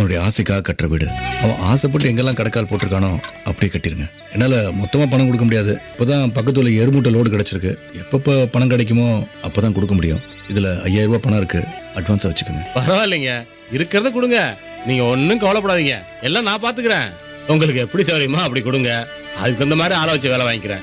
அவனுடைய ஆசைக்காக கட்டுற வீடு அவன் ஆசைப்பட்டு எங்கெல்லாம் கடைக்கால் போட்டிருக்கானோ அப்படியே கட்டிருங்க என்னால் மொத்தமாக பணம் கொடுக்க முடியாது இப்போதான் பக்கத்துல எருமூட்டை லோடு கிடச்சிருக்கு எப்பப்போ பணம் கிடைக்குமோ அப்போ தான் கொடுக்க முடியும் இதில் ஐயாயிரம் ரூபாய் பணம் இருக்குது அட்வான்ஸாக வச்சுக்கோங்க பரவாயில்லைங்க இருக்கிறத கொடுங்க நீங்க ஒன்றும் கவலைப்படாதீங்க எல்லாம் நான் பாத்துக்கிறேன் உங்களுக்கு எப்படி சௌரியமோ அப்படி கொடுங்க அதுக்கு தகுந்த மாதிரி ஆளை வச்சு வேலை வாங்கிக்கிறேன்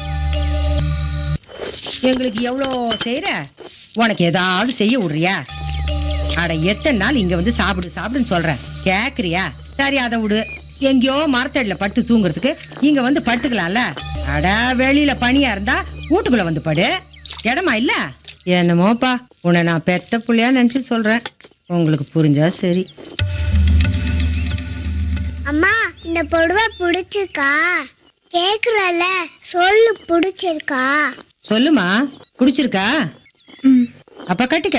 எங்களுக்கு எவ்வளோ செய்யற உனக்கு ஏதாவது செய்ய விடுறியா அட எத்தனை நாள் இங்க வந்து சாப்பிடு சாப்பிடுன்னு சொல்றேன் கேக்குறியா சரி அதை விடு எங்கேயோ மரத்தடியில படுத்து தூங்குறதுக்கு இங்க வந்து படுத்துக்கலாம்ல அட வெளியில பனியா இருந்தா வீட்டுக்குள்ள வந்து படு இடமா இல்ல என்னமோப்பா உன்னை நான் பெத்த புள்ளையா நினைச்சு சொல்றேன் உங்களுக்கு புரிஞ்சா சரி அம்மா இந்த புடவை பிடிச்சிருக்கா கேக்குறல சொல்லு பிடிச்சிருக்கா சொல்லுமா பிடிச்சிருக்கா அப்ப கட்டிக்க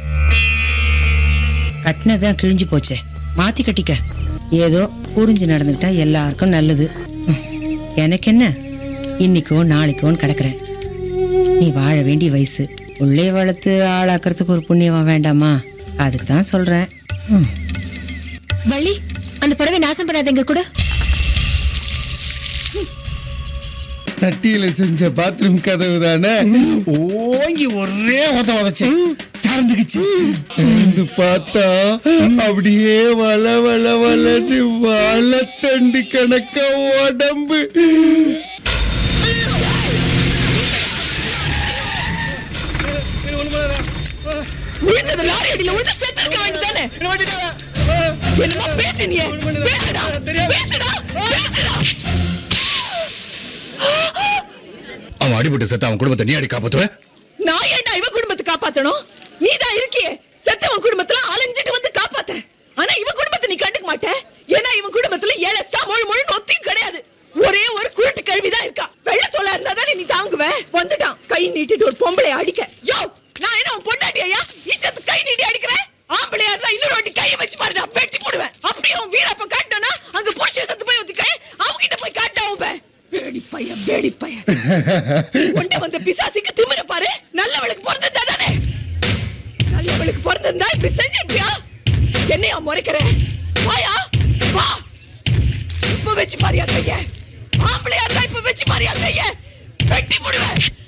கட்டினதுதான் கிழிஞ்சு போச்சே மாத்தி கட்டிக்க ஏதோ புரிஞ்சு நடந்துக்கிட்டா எல்லாருக்கும் நல்லது ம். எனக்கு என்ன இன்னைக்கோ நாளைக்கோன்னு கிடக்குறேன் நீ வாழ வேண்டிய வயசு உள்ளே வளர்த்து ஆளாக்குறதுக்கு ஒரு புண்ணியமா வேண்டாமா அதுக்கு தான் சொல்றேன் ம். வள்ளி அந்த புடவை நாசம் பண்ணாதீங்க கூட தட்டியில செஞ்ச பாத்ரூம் கதவு தானே ஓங்கி ஒரே உத உதச்சேன் திறந்துக்குச்சு திறந்து பார்த்தா அப்படியே வள வள வளன்னு வாழைத்தண்டு கணக்க உடம்பு விழுந்தது லாரி அடியில விழுந்து செத்து இருக்க வேண்டியதானே என்னமா பேசுனியே பேசுடா பேசுடா பேசுடா அவன் அடிபட்டு செத்து அவன் குடும்பத்தை நீ அடி காப்பாற்றுவேன் நான் ஏன்டா இவன் குடும்பத்தை காப்பாத்தணும் நீ தான் இருக்கியே செத்தவன் குடும்பத்துல அலைஞ்சிட்டு வந்து காப்பாத்த ஆனா இவன் குடும்பத்தை நீ கண்டுக்க மாட்ட ஏன்னா இவன் குடும்பத்துல ஏழசா மொழி மொழி ஒத்தியும் கிடையாது ஒரே ஒரு குருட்டு கழுவி தான் இருக்கா வெள்ள தொலை இருந்தா தானே நீ தாங்குவ வந்துட்டான் கை நீட்டிட்டு ஒரு பொம்பளை அடிக்க யோ நான் என்ன உன் பொண்டாட்டியா இஷ்டத்து கை நீட்டி அடிக்கிறேன் ஆம்பளையா இருந்தா இன்னொரு வாட்டி கையை வச்சு பாருடா வெட்டி போடுவேன் அப்படியே உன் வீரப்ப காட்டனா அங்க புருஷன் சத்து போய் ஒத்துக்க அவங்கிட்ட போய் காட்ட அவன் பேடி பையன் பேடி பையன் கொண்டு வந்த பிசாசுக்கு திமிர பாரு நல்லவளுக்கு பிறந்திருந்தா தானே நல்லவளுக்கு பிறந்திருந்தா இப்படி செஞ்சிருப்பியா என்னையா முறைக்கிற வாயா வா இப்ப வச்சு பாரியா கைய ஆம்பளையா இருந்தா இப்ப வச்சு பாரியா கைய வெட்டி போடுவேன்